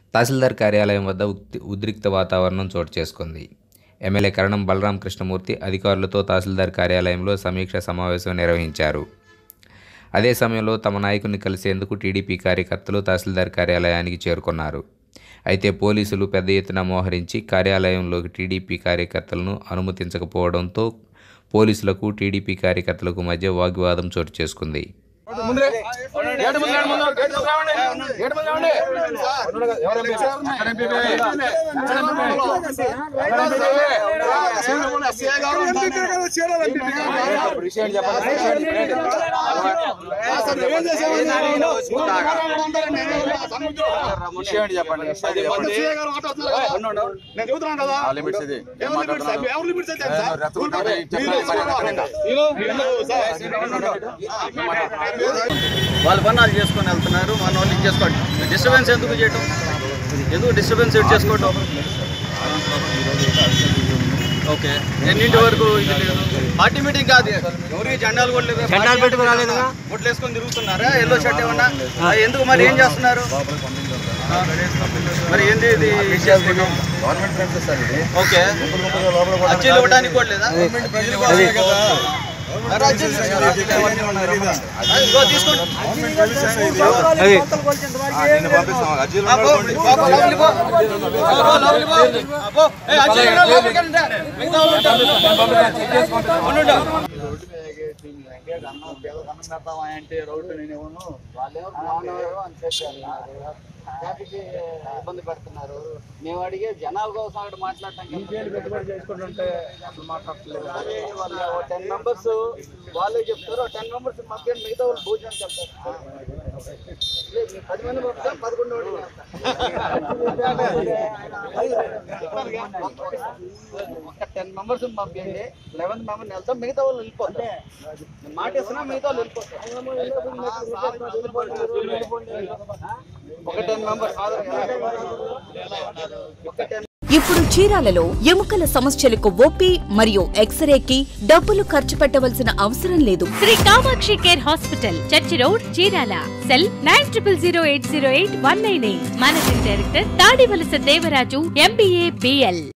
తహసీల్దార్ కార్యాలయం వద్ద ఉద్రి- ఉద్రిక్త వాతావరణం చోటు చేసుకుంది ఎమ్మెల్యే కరణం బలరాం కృష్ణమూర్తి అధికారులతో తహసీల్దార్ కార్యాలయంలో సమీక్ష సమావేశం నిర్వహించారు అదే సమయంలో తమ నాయకుడిని కలిసేందుకు టీడీపీ కార్యకర్తలు తహసీల్దార్ కార్యాలయానికి చేరుకున్నారు అయితే పోలీసులు పెద్ద ఎత్తున మోహరించి కార్యాలయంలోకి టీడీపీ కార్యకర్తలను అనుమతించకపోవడంతో పోలీసులకు టీడీపీ కార్యకర్తలకు మధ్య వాగ్వాదం చోటు చేసుకుంది విషయం చెప్పండి నేను చెబుతున్నాను కదా లిమిట్స్ ఇది ఎవరు లిమిట్స్ సార్? ఎవరు లిమిట్స్ అయితే సార్? రెచ్చగొట్టాలి, చెప్పండి, మరి ఎక్కడ? వాళ్ళ పని వాళ్ళు చేసుకొని వెళ్తున్నారు మన వాళ్ళు ఇది చేసుకోండి డిస్టర్బెన్స్ ఎందుకు చేయటం ఎందుకు డిస్టర్బెన్స్ చేసుకోవటం ఓకే ఎన్నింటి వరకు ఇది లేదు పార్టీ మీటింగ్ కాదు ఎవరికి జెండాలు కూడా లేదు జెండాలు పెట్టుకుని రాలేదు బొట్లు వేసుకొని తిరుగుతున్నారా ఎల్లో షర్ట్ ఏమన్నా ఆ, ఎందుకు మరి ఏం చేస్తున్నారు ఆ, మరి ఏంది ఇది గవర్నమెంట్ ప్రెమిసెస్ సార్ ఇది ఓకే గుంపులు గుంపులుగా లోపల కూడా అర్జీలు ఇవ్వడానికి కూడా లేదా మరి అర్జీలు ఇవన్నీ ఉన్నాయి, రమ్మని. ఆ, ఇదిగో తీసుకోండి ఆ, నిన్ను పంపిస్తాం అర్జీలు ఆ, పో, పో, పో, లోపలికి పో. పో, పో, లోపలికి పో. ఆ, పో. ఏ, అర్జున్ ఇక్కడ లోపలికి రండి. మిగతా వాళ్ళు ఉంటారు. ఉండు, ఉండు. ఇబ్బంది పెడుతున్నారు మేము అడిగే జనాల కోసం అక్కడ మాట్లాడటానికి పెట్టుబడి చేసుకుంటుంటే అసలు మాట్లాడలేదు వాళ్ళు టెన్ మెంబర్స్ వాళ్ళే చెప్తారు టెన్ మెంబర్స్ మధ్యాహ్నం మిగతా వాళ్ళు భోజనానికి వెళ్తారు లేదు, మీరు పది మంది పంపుతారు పదకొండు వాళ్ళు ఒక టెన్ మెంబర్స్ పంపించండి లెవెన్ మెంబర్స్ వెళ్తాం మిగతా వాళ్ళు వెళ్ళిపోతారు నేను మాట ఇస్తున్నా మిగతా వాళ్ళు వెళ్ళిపోతారు ఒక టెన్ మెంబర్స్ ఒక టెన్ ఇప్పుడు చీరాలలో ఎముకల సమస్యలకు ఓపీ మరియు ఎక్స్రేకి డబ్బులు ఖర్చు పెట్టవలసిన అవసరం లేదు Shri Kamakshi care hospital church road Chirala cell nine triple zero eight zero eight one nine eight managing director Tadivalasa Devaraju MBA BL